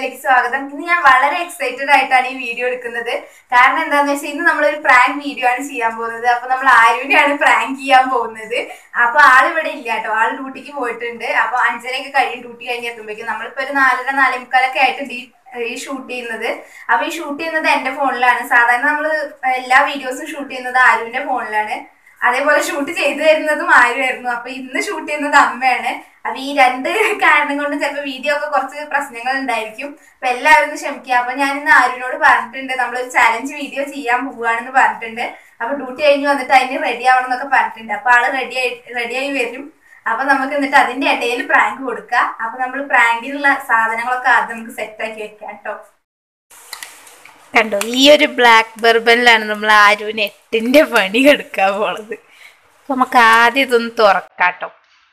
വീഡിയോയിലേക്ക് സ്വാഗതം ഇന്ന് ഞാൻ വളരെ എക്സൈറ്റഡ് ആയിട്ടാണ് ഈ വീഡിയോ എടുക്കുന്നത് കാരണം എന്താന്ന് വെച്ചാൽ ഇന്ന് നമ്മളൊരു പ്രാങ്ക് വീഡിയോ ആണ് ചെയ്യാൻ പോകുന്നത് അപ്പൊ നമ്മൾ ആരുവിനെയാണ് പ്രാങ്ക് ചെയ്യാൻ പോകുന്നത് അപ്പൊ ആൾ ഇവിടെ ഇല്ല കേട്ടോ ആൾ ഡ്യൂട്ടിക്ക് പോയിട്ടുണ്ട് അപ്പൊ അഞ്ചരയൊക്കെ കഴിയും ഡ്യൂട്ടി കഴിഞ്ഞ് എത്തുമ്പോഴേക്കും നമ്മളിപ്പോ ഒരു നാലര നാലേ മുക്കാലൊക്കെ ആയിട്ടുണ്ട് ഈ ഈ ഷൂട്ട് ചെയ്യുന്നത് അപ്പൊ ഈ ഷൂട്ട് ചെയ്യുന്നത് എന്റെ ഫോണിലാണ് സാധാരണ നമ്മൾ എല്ലാ വീഡിയോസും ഷൂട്ട് ചെയ്യുന്നത് ആരുവിന്റെ ഫോണിലാണ് അതേപോലെ ഷൂട്ട് ചെയ്തു തരുന്നതും ആരുമായിരുന്നു അപ്പൊ ഇന്ന് ഷൂട്ട് ചെയ്യുന്നത് അമ്മയാണ് അപ്പൊ ഈ രണ്ട് കാരണം കൊണ്ട് ചിലപ്പോൾ വീഡിയോ ഒക്കെ കുറച്ച് പ്രശ്നങ്ങൾ ഉണ്ടായിരിക്കും അപ്പൊ എല്ലാവരും ഒന്ന് ക്ഷമിക്കുക അപ്പൊ ഞാൻ ഇന്ന് ആരുവിനോട് പറഞ്ഞിട്ടുണ്ട് നമ്മളൊരു ചാലഞ്ച് വീഡിയോ ചെയ്യാൻ പോവുകയാണെന്ന് പറഞ്ഞിട്ടുണ്ട് അപ്പൊ ഡ്യൂട്ടി കഴിഞ്ഞ് വന്നിട്ട് അതിന് റെഡി ആവണം എന്നൊക്കെ പറഞ്ഞിട്ടുണ്ട് അപ്പൊ ആള് റെഡി ആയി റെഡി ആയി വരും അപ്പൊ നമുക്ക് എന്നിട്ട് അതിന്റെ ഇടയിൽ പ്രാങ്ക് കൊടുക്കാം അപ്പൊ നമ്മൾ പ്രാങ്കിനുള്ള സാധനങ്ങളൊക്കെ ആദ്യം നമുക്ക് സെറ്റ് ആക്കി വെക്കാം കേട്ടോ കണ്ടോ ഈ ഒരു ബ്ലാക്ക് ബർബനിലാണ് നമ്മൾ ആരുവിന് എട്ടിന്റെ പണി എടുക്കാൻ പോണത് അപ്പൊ നമുക്ക് ആദ്യം ഇതൊന്ന് തുറക്കാട്ടോ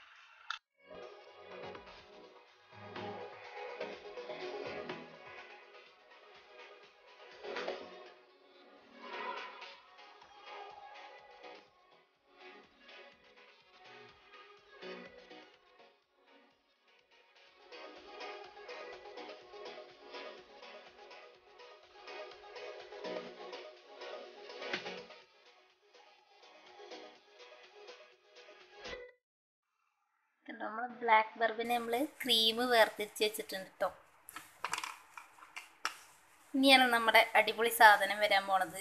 കണ്ടോ നമ്മൾ ബ്ലാക്ക് ബർബിന് നമ്മൾ ക്രീം വേർതിരിച്ച് വെച്ചിട്ടുണ്ട് കേട്ടോ ഇനിയാണ് നമ്മുടെ അടിപൊളി സാധനം വരാൻ പോണത്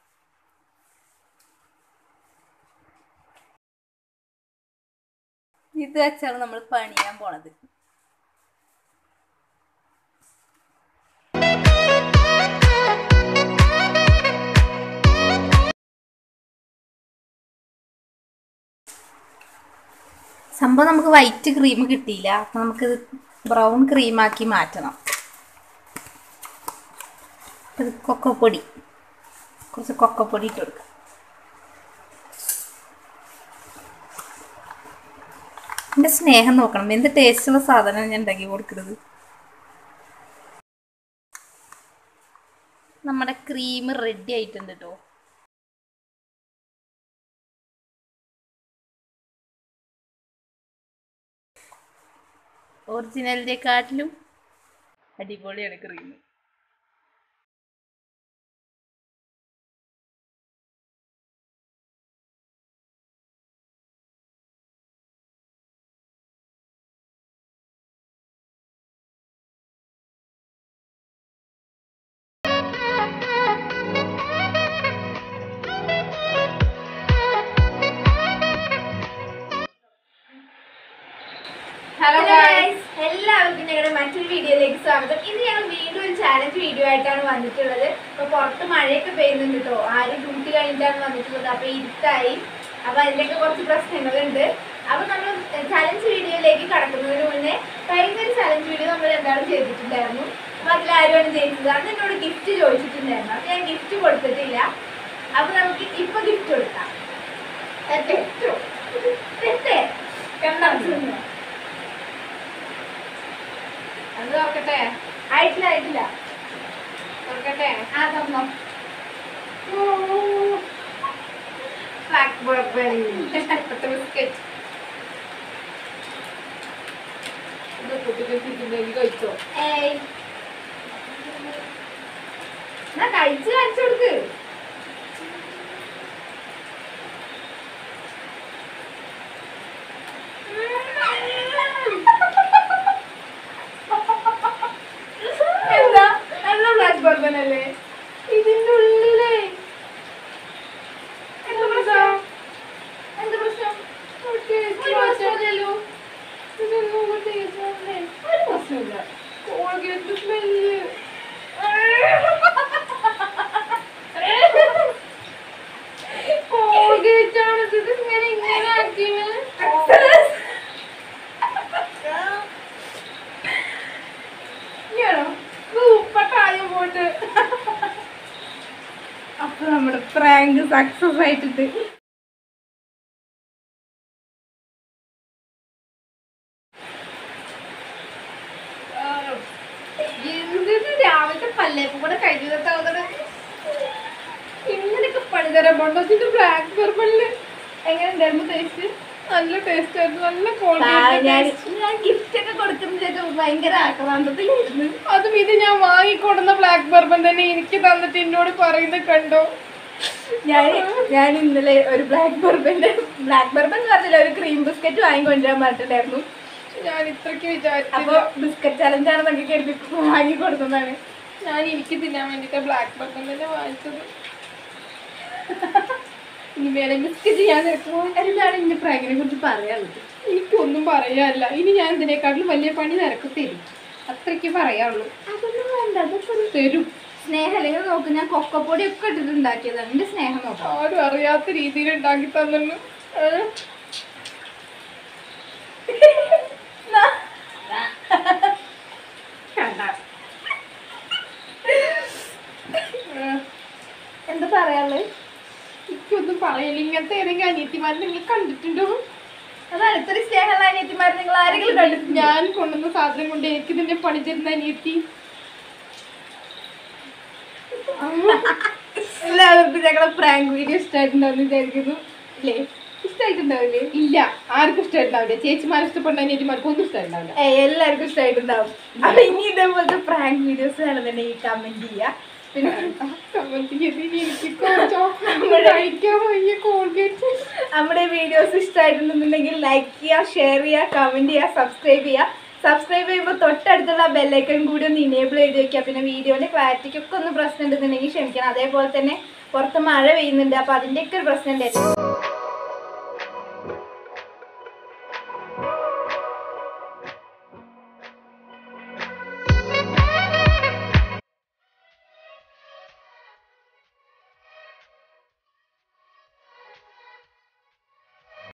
ഇത് വെച്ചാണ് നമ്മൾ പണിയാൻ പോണത് സംഭവം നമുക്ക് വൈറ്റ് ക്രീം കിട്ടിയില്ല അപ്പൊ നമുക്ക് ബ്രൗൺ ക്രീമാക്കി മാറ്റണം ഇത് കൊക്കപ്പൊടി കുറച്ച് കൊക്കപ്പൊടി ഇട്ട് കൊടുക്കാം എൻ്റെ സ്നേഹം നോക്കണം എന്ത് ടേസ്റ്റുള്ള സാധനം ഞാൻ ഉണ്ടാക്കി കൊടുക്കുന്നത് നമ്മുടെ ക്രീം റെഡി ആയിട്ടുണ്ട് കേട്ടോ ഒറിജിനലിനെക്കാട്ടിലും അടിപൊളിയാണ് ക്രീം ഹലോ ഗൈസ് എല്ലാവർക്കും ഞങ്ങളുടെ മറ്റൊരു വീഡിയോയിലേക്ക് സ്വാഗതം ഇന്ന് ഞങ്ങൾ വീണ്ടും ഒരു ചാലഞ്ച് വീഡിയോ ആയിട്ടാണ് വന്നിട്ടുള്ളത് അപ്പൊ പുറത്ത് മഴയൊക്കെ പെയ്യുന്നുണ്ട് കേട്ടോ ആരും ഡ്യൂട്ടി കഴിഞ്ഞിട്ടാണ് വന്നിട്ടുള്ളത് അപ്പൊ ഇരുട്ടായി അപ്പൊ അതിന്റെയൊക്കെ കുറച്ച് പ്രശ്നങ്ങളുണ്ട് അപ്പൊ നമ്മൾ ചാലഞ്ച് വീഡിയോയിലേക്ക് കടക്കുന്നതിന് മുന്നേ കഴിഞ്ഞ ഒരു ചാലഞ്ച് വീഡിയോ നമ്മൾ എന്തായാലും ചെയ്തിട്ടുണ്ടായിരുന്നു അപ്പൊ അതിൽ ആരുമാണ് ജയിച്ചത് അന്ന് എന്നോട് ഗിഫ്റ്റ് ചോദിച്ചിട്ടുണ്ടായിരുന്നു അപ്പൊ ഞാൻ ഗിഫ്റ്റ് കൊടുത്തിട്ടില്ല അപ്പൊ നമുക്ക് ഇപ്പൊ ഗിഫ്റ്റ് കൊടുക്കാം തെറ്റോ തെറ്റേ കണ്ടോ അത് നോക്കട്ടെ ആയിട്ടില്ല ആയിട്ടില്ല നോക്കട്ടെ ആ തന്നോ ബ്ലാക്ക് ബർബറി ഇപ്പത്തെ ബിസ്ക്കറ്റ് ഇത് കുട്ടികൾക്ക് കഴിച്ചോ ഏയ് എന്നാ കഴിച്ച് കാണിച്ചു കൊടുക്ക് എന്താ നല്ല ബ്ലാക്ക് ബർബൻ അല്ലേ ഇതിന്റെ ഉള്ളിലേ എന്താ പ്രശ്നം എന്താ പ്രശ്നം ഒരു പ്രശ്നമില്ലല്ലോ ഇതൊന്നും ഒരു ടേസ്റ്റ് ഒരു പ്രശ്നമില്ല കോൾഗേറ്റ് സ്മെല്ല് കോൾഗേറ്റ് ആണ് ഇത് ഇങ്ങനെ ഇങ്ങനെ ആക്കിയത് ഇനിയാണോ സൂപ്പറായും പോട്ട് അപ്പൊ നമ്മുടെ പ്രാങ്ക് സക്സസ് ആയിട്ടുണ്ട് എന്തിത് രാവിലത്തെ പല്ലേപ്പ് കൂടെ കഴിഞ്ഞത് ഇങ്ങനെയൊക്കെ പണിതരാൻ പോണ്ടോ ഇതിന്റെ ബ്ലാക്ക് ബർബണില് എങ്ങനെ ഉണ്ടായിരുന്നു ടേസ്റ്റ് നല്ല ടേസ്റ്റ് ആയിരുന്നു നല്ല ആ, ക്വാളിറ്റി ഞാൻ ഞാൻ ഗിഫ്റ്റ് ഒക്കെ കൊടുക്കുന്നതിനൊക്കെ ഭയങ്കര ആക്രാന്തത്തിലായിരുന്നു അതും ഇത് ഞാൻ വാങ്ങിക്കൊടുന്ന ബ്ലാക്ക് ബർബൻ തന്നെ എനിക്ക് തന്നിട്ട് എന്നോട് പറയുന്നത് കണ്ടോ ഞാൻ ഞാൻ ഇന്നലെ ഒരു ബ്ലാക്ക് ബർബന്റെ ബ്ലാക്ക് ബർബൻ എന്ന് പറഞ്ഞില്ല ഒരു ക്രീം ബിസ്ക്കറ്റ് വാങ്ങിക്കൊണ്ടുവരാൻ പറഞ്ഞിട്ടുണ്ടായിരുന്നു ഞാൻ ഇത്രയ്ക്ക് അപ്പൊ വിചാരിച്ചു ബിസ്ക്കറ്റ് ചലഞ്ചാണെന്നൊക്കെ കരുതി വാങ്ങി കൊടുക്കുന്നതാണ് ഞാൻ എനിക്ക് തിന്നാൻ വേണ്ടിട്ട് ബ്ലാക്ക് ബർബൻ തന്നെ വാങ്ങിച്ചത് ഇനി വേറെ മിസ് ചെയ്യാൻ നിൽക്കുമോ എന്താണ് ഇന്റെ പ്രാങ്കിനെ കുറിച്ച് പറയാനുള്ളത് എനിക്കൊന്നും പറയാനില്ല ഇനി ഞാൻ ഇതിനേക്കാട്ടിലും വലിയ പണി നിനക്ക് തരും അത്രയ്ക്ക് പറയാനുള്ളൂ അതൊന്നും വേണ്ട അതൊക്കെ ഒരു തരും സ്നേഹം അല്ലെങ്കിൽ നോക്ക് ഞാൻ കൊക്കപ്പൊടി ഒക്കെ ഇട്ടിട്ട് ഉണ്ടാക്കിയതാണ് എന്റെ സ്നേഹം നോക്കാം ആരും അറിയാത്ത രീതിയിൽ ഉണ്ടാക്കി തന്നു എന്താ പറയാനുള്ളത് എനിക്കൊന്നും പറയില്ല ഇങ്ങനത്തെ ഏതെങ്കിലും അനിയത്തിമാരെ നിങ്ങൾ കണ്ടിട്ടുണ്ടോ അതാണ് ഇത്രയും സ്നേഹമുള്ള അനിയത്തിമാർ നിങ്ങൾ ആരെങ്കിലും കണ്ടിട്ടുണ്ടോ ഞാൻ കൊണ്ടുവന്ന സാധനം കൊണ്ട് എനിക്ക് ഇതിന്റെ പണി തരുന്ന അനിയത്തി എല്ലാവർക്കും ഞങ്ങളെ പ്രാങ്ക് വീഡിയോ ഇഷ്ടമായിട്ടുണ്ടാവും വിചാരിക്കുന്നു ഇല്ലേ ഇഷ്ടമായിട്ടുണ്ടാവില്ലേ ഇല്ല ആർക്കും ഇഷ്ടമായിട്ടുണ്ടാവില്ല ചേച്ചിമാർ ഇഷ്ടപ്പെട്ട അനിയത്തിമാർക്ക് ഒന്നും ഇഷ്ടമായിട്ടുണ്ടാവില്ല ഏയ് എല്ലാവർക്കും ഇഷ്ടമായിട്ടുണ്ടാവും അപ്പൊ ഇനി ഇതേപോലത്തെ പ്രാങ്ക് വീഡിയോസ് വേണമെന്നുണ്ടെങ്കിൽ കമന്റ് ചെയ്യുക പിന്നെ കമന്റ് ചെയ്ത് ഇനി എനിക്ക് കുറച്ചോ കഴിക്കാൻ വയ്യ കോൾഗേറ്റ് നമ്മുടെ വീഡിയോസ് ഇഷ്ടമായിട്ടുണ്ടെന്നുണ്ടെങ്കിൽ ലൈക്ക് ചെയ്യുക ഷെയർ ചെയ്യുക കമന്റ് ചെയ്യുക സബ്സ്ക്രൈബ് ചെയ്യുക സബ്സ്ക്രൈബ് ചെയ്യുമ്പോൾ തൊട്ടടുത്തുള്ള ബെല്ലൈക്കൺ കൂടി ഒന്ന് ഇനേബിൾ ചെയ്ത് വെക്കുക പിന്നെ വീഡിയോന്റെ ക്ലാരിറ്റിക്കൊക്കെ ഒന്ന് പ്രശ്നം ഉണ്ടെന്നുണ്ടെങ്കിൽ ക്ഷമിക്കണം അതേപോലെ തന്നെ പുറത്ത് മഴ പെയ്യുന്നുണ്ട് അപ്പോൾ അതിൻ്റെയൊക്കെ ഒരു പ്രശ്നം ഉണ്ടായിരുന്നു